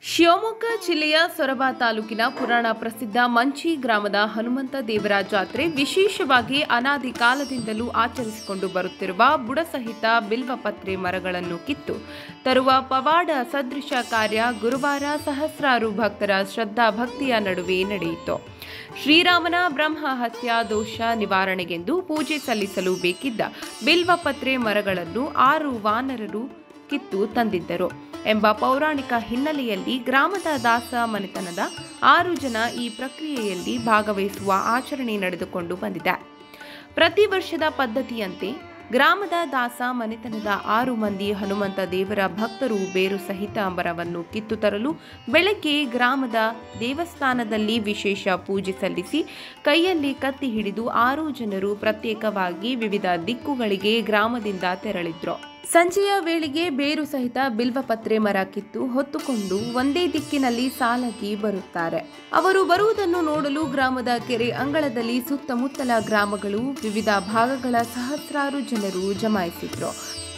ಶಿವಮೊಗ್ಗ ಜಿಲ್ಲೆಯ ಸೊರಬ ತಾಲೂಕಿನ ಪುರಾಣ ಪ್ರಸಿದ್ಧ ಮಂಚಿ ಗ್ರಾಮದ ಹನುಮಂತ ದೇವರ ಜಾತ್ರೆ ವಿಶೇಷವಾಗಿ ಅನಾದಿ ಕಾಲದಿಂದಲೂ ಆಚರಿಸಿಕೊಂಡು ಬರುತ್ತಿರುವ ಬುಡಸಹಿತ ಬಿಲ್ವಪತ್ರೆ ಮರಗಳನ್ನು ಕಿತ್ತು ತರುವ ಪವಾಡ ಸದೃಶ ಕಾರ್ಯ ಗುರುವಾರ ಸಹಸ್ರಾರು ಭಕ್ತರ ಶ್ರದ್ಧಾ ಭಕ್ತಿಯ ನಡುವೆ ನಡೆಯಿತು ಶ್ರೀರಾಮನ ಬ್ರಹ್ಮ ಹತ್ಯಾ ದೋಷ ನಿವಾರಣೆಗೆಂದು ಪೂಜೆ ಸಲ್ಲಿಸಲು ಬೇಕಿದ್ದ ಬಿಲ್ವಪತ್ರೆ ಮರಗಳನ್ನು ಆರು ವಾನರರು ಕಿತ್ತು ತಂದಿದ್ದರು ಎಂಬ ಪೌರಾಣಿಕ ಹಿನ್ನೆಲೆಯಲ್ಲಿ ಗ್ರಾಮದ ದಾಸ ಮನೆತನದ ಆರು ಜನ ಈ ಪ್ರಕ್ರಿಯೆಯಲ್ಲಿ ಭಾಗವಹಿಸುವ ಆಚರಣೆ ನಡೆದುಕೊಂಡು ಬಂದಿದೆ ಪ್ರತಿ ವರ್ಷದ ಪದ್ಧತಿಯಂತೆ ಗ್ರಾಮದ ದಾಸ ಮನೆತನದ ಆರು ಮಂದಿ ಹನುಮಂತ ದೇವರ ಭಕ್ತರು ಬೇರು ಸಹಿತ ಮರವನ್ನು ಕಿತ್ತು ತರಲು ಬೆಳಗ್ಗೆ ಗ್ರಾಮದ ದೇವಸ್ಥಾನದಲ್ಲಿ ವಿಶೇಷ ಪೂಜೆ ಸಲ್ಲಿಸಿ ಕೈಯಲ್ಲಿ ಕತ್ತಿ ಹಿಡಿದು ಆರು ಜನರು ಪ್ರತ್ಯೇಕವಾಗಿ ವಿವಿಧ ದಿಕ್ಕುಗಳಿಗೆ ಗ್ರಾಮದಿಂದ ತೆರಳಿದ್ರು ಸಂಜೆಯ ವೇಳೆಗೆ ಬೇರು ಸಹಿತ ಬಿಲ್ವಪತ್ರೆ ಮರ ಕಿತ್ತು ಹೊತ್ತುಕೊಂಡು ಒಂದೇ ದಿಕ್ಕಿನಲ್ಲಿ ಸಾಲಾಗಿ ಬರುತ್ತಾರೆ ಅವರು ಬರುವುದನ್ನು ನೋಡಲು ಗ್ರಾಮದ ಕೆರೆ ಅಂಗಳದಲ್ಲಿ ಸುತ್ತಮುತ್ತಲ ಗ್ರಾಮಗಳು ವಿವಿಧ ಭಾಗಗಳ ಸಹಸ್ರಾರು ಜನರು ಜಮಾಯಿಸಿದ್ರು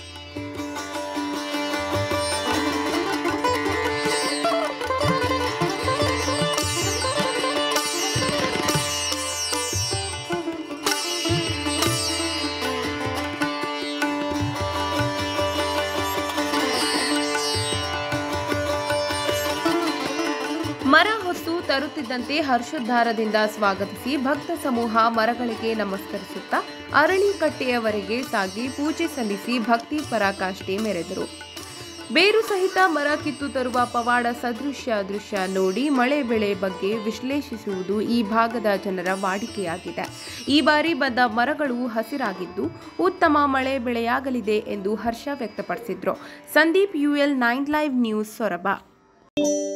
ಮರ ಹೊತ್ತು ತರುತ್ತಿದ್ದಂತೆ ಹರ್ಷೋದ್ಧಾರದಿಂದ ಸ್ವಾಗತಿಸಿ ಭಕ್ತ ಸಮೂಹ ಮರಗಳಿಗೆ ನಮಸ್ಕರಿಸುತ್ತಾ ಅರಳಿಕಟ್ಟೆಯವರೆಗೆ ಸಾಗಿ ಪೂಜೆ ಸಲ್ಲಿಸಿ ಭಕ್ತಿ ಪರಾಕಾಷ್ಠೆ ಮೆರೆದರು ಬೇರು ಸಹಿತ ಮರ ಕಿತ್ತು ತರುವ ಪವಾಡ ಸದೃಶ್ಯ ದೃಶ್ಯ ನೋಡಿ ಮಳೆ ಬೆಳೆ ಬಗ್ಗೆ ವಿಶ್ಲೇಷಿಸುವುದು ಈ ಭಾಗದ ಜನರ ವಾಡಿಕೆಯಾಗಿದೆ ಈ ಬಾರಿ ಬಂದ ಮರಗಳು ಹಸಿರಾಗಿದ್ದು ಉತ್ತಮ ಮಳೆ ಬೆಳೆಯಾಗಲಿದೆ ಎಂದು ಹರ್ಷ ವ್ಯಕ್ತಪಡಿಸಿದ್ರು Sandeep UL nine live news Soraba